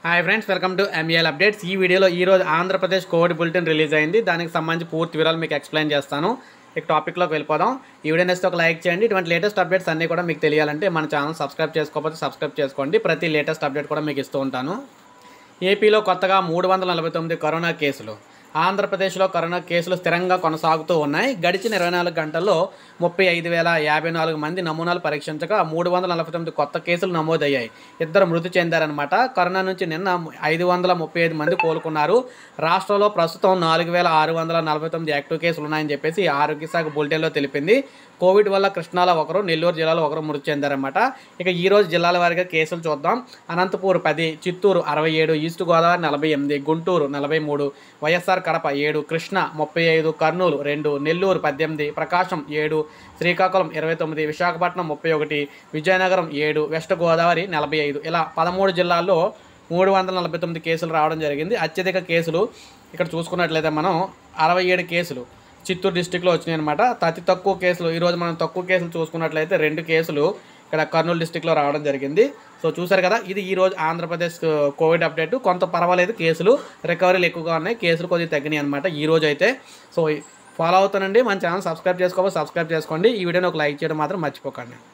hi friends welcome to MAL updates ఈ వీడియోలో ఈ రోజు ఆంధ్రప్రదేశ్ కోవిడ్ బులెటిన్ రిలీజ్ అయింది దానికి సంబంధించి పూర్తి వివరాలు మీకు ఎక్స్ప్లెయిన్ చేస్తాను ఇక టాపిక్లోకి వెళ్ళిపోదాం ఈ వీడియో నెక్స్ట్ ఒక లైక్ చేయండి ఇటువంటి లేటెస్ట్ అప్డేట్స్ అన్నీ కూడా మీకు తెలియాలంటే మన ఛానల్ సబ్స్క్రైబ్ చేసుకోకపోతే సబ్స్క్రైబ్ చేసుకోండి ప్రతి లేటెస్ట్ అప్డేట్ కూడా మీకు ఇస్తూ ఉంటాను ఏపీలో కొత్తగా మూడు వందల నలభై తొమ్మిది కరోనా కేసులు ఆంధ్రప్రదేశ్లో కరోనా కేసులు స్థిరంగా కొనసాగుతూ ఉన్నాయి గడిచిన ఇరవై నాలుగు గంటల్లో ముప్పై ఐదు వేల యాభై నాలుగు మంది నమూనాలు పరీక్షించగా మూడు వందల నలభై తొమ్మిది కొత్త కేసులు నమోదయ్యాయి ఇద్దరు మృతి చెందారనమాట కరోనా నుంచి నిన్న ఐదు వందల ముప్పై ఐదు మంది కోలుకున్నారు రాష్ట్రంలో ప్రస్తుతం నాలుగు వేల ఆరు వందల నలభై తొమ్మిది యాక్టివ్ కేసులు ఉన్నాయని చెప్పేసి ఆరోగ్య శాఖ బులెటిన్లో తెలిపింది కోవిడ్ వల్ల కృష్ణాలో ఒకరు నెల్లూరు జిల్లాలో ఒకరు మృతి చెందారన్నమాట ఇక ఈ రోజు జిల్లాల వారీగా కేసులు చూద్దాం అనంతపూర్ పది చిత్తూరు అరవై ఏడు ఈస్ట్ గోదావరి నలభై ఎనిమిది గుంటూరు నలభై మూడు వైఎస్ఆర్ కడప ఏడు కృష్ణ ముప్పై ఐదు కర్నూలు రెండు నెల్లూరు పద్దెనిమిది ప్రకాశం ఏడు శ్రీకాకుళం ఇరవై తొమ్మిది విశాఖపట్నం ముప్పై ఒకటి విజయనగరం ఏడు వెస్ట్ గోదావరి నలభై ఐదు ఇలా పదమూడు జిల్లాల్లో మూడు వందల నలభై తొమ్మిది కేసులు రావడం జరిగింది అత్యధిక కేసులు ఇక్కడ చూసుకున్నట్లయితే మనం అరవై ఏడు కేసులు చిత్తూరు డిస్టిక్లో వచ్చినాయి అనమాట అతి తక్కువ కేసులు ఈరోజు మనం తక్కువ కేసులు చూసుకున్నట్లయితే రెండు కేసులు ఇక్కడ కర్నూలు డిస్టిక్లో రావడం జరిగింది సో చూసారు కదా ఇది ఈ రోజు ఆంధ్రప్రదేశ్ కోవిడ్ అప్డేట్ కొంత పర్వాలేదు కేసులు రికవరీలు ఎక్కువగా ఉన్నాయి కేసులు కొద్దిగా తగ్గినాయి అనమాట ఈ రోజు అయితే సో ఫాలో అవుతానండి మన ఛానల్ సబ్స్క్రైబ్ చేసుకోవాలి సబ్స్క్రైబ్ చేసుకోండి ఈ వీడియోని ఒక లైక్ చేయడం మాత్రం మర్చిపోకండి